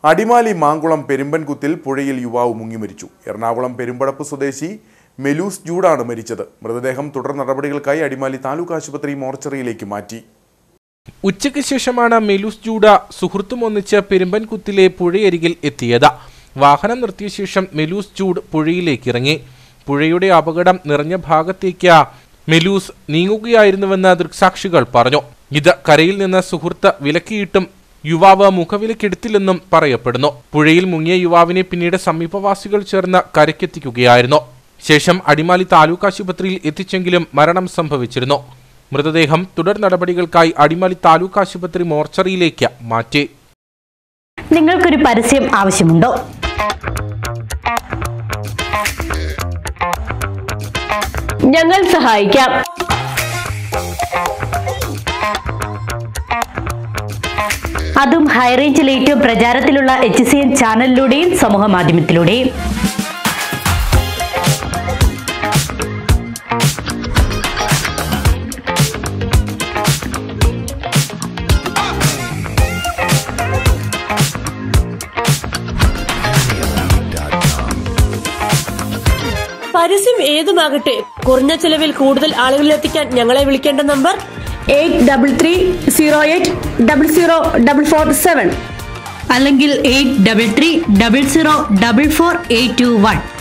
അടിമാലി മാങ്കുളം പെരുമ്പൻകുത്തിൽ പുഴയിൽ യുവാവ് മുങ്ങി മരിച്ചു എറണാകുളം പെരുമ്പടപ്പ് സ്വദേശി മെലൂസ് ജൂഡാണ് മരിച്ചത് മൃതദേഹം തുടർ നടപടികൾക്കായി അടിമാലി താലൂക്ക് ആശുപത്രി മോർച്ചറിയിലേക്ക് മാറ്റി ഉച്ചയ്ക്ക് ശേഷമാണ് മെലൂസ് ജൂഡ സുഹൃത്തും ഒന്നിച്ച് പെരുമ്പൻകുത്തിലെ പുഴയരികിൽ എത്തിയത് വാഹനം നിർത്തിയ ശേഷം മെലൂസ് ജൂഡ് പുഴയിലേക്ക് ഇറങ്ങി പുഴയുടെ അപകടം നിറഞ്ഞ ഭാഗത്തേക്ക് മെലൂസ് നീങ്ങുകയായിരുന്നുവെന്ന് ദൃക്സാക്ഷികൾ പറഞ്ഞു ഇത് കരയിൽ നിന്ന് സുഹൃത്ത് വിലക്കിയിട്ടും യുവാവ് മുഖവിലക്കെടുത്തില്ലെന്നും പറയപ്പെടുന്നു പുഴയിൽ മുങ്ങിയ യുവാവിനെ പിന്നീട് സമീപവാസികൾ ചേർന്ന് കരയ്ക്കെത്തിക്കുകയായിരുന്നു ശേഷം അടിമാലി താലൂക്ക് ആശുപത്രിയിൽ എത്തിച്ചെങ്കിലും മരണം സംഭവിച്ചിരുന്നു മൃതദേഹം തുടർ നടപടികൾക്കായി അടിമാലി താലൂക്ക് ആശുപത്രി മോർച്ചറിയിലേക്ക് മാറ്റി നിങ്ങൾക്കൊരു പരസ്യം ആവശ്യമുണ്ടോ ഞങ്ങൾ സഹായിക്കാം അതും ഹൈറേഞ്ചിൽ ഏറ്റവും പ്രചാരത്തിലുള്ള എച്ച് സി എൻ ചാനലിലൂടെയും സമൂഹ മാധ്യമത്തിലൂടെയും പരസ്യം ഏതുമാകട്ടെ കുറഞ്ഞ ചിലവിൽ കൂടുതൽ ആളുകളിലെത്തിക്കാൻ ഞങ്ങളെ വിളിക്കേണ്ട number eight double three zero eight double zero double four seven അല്ലെങ്കിൽ eight double three double zero double four eight two one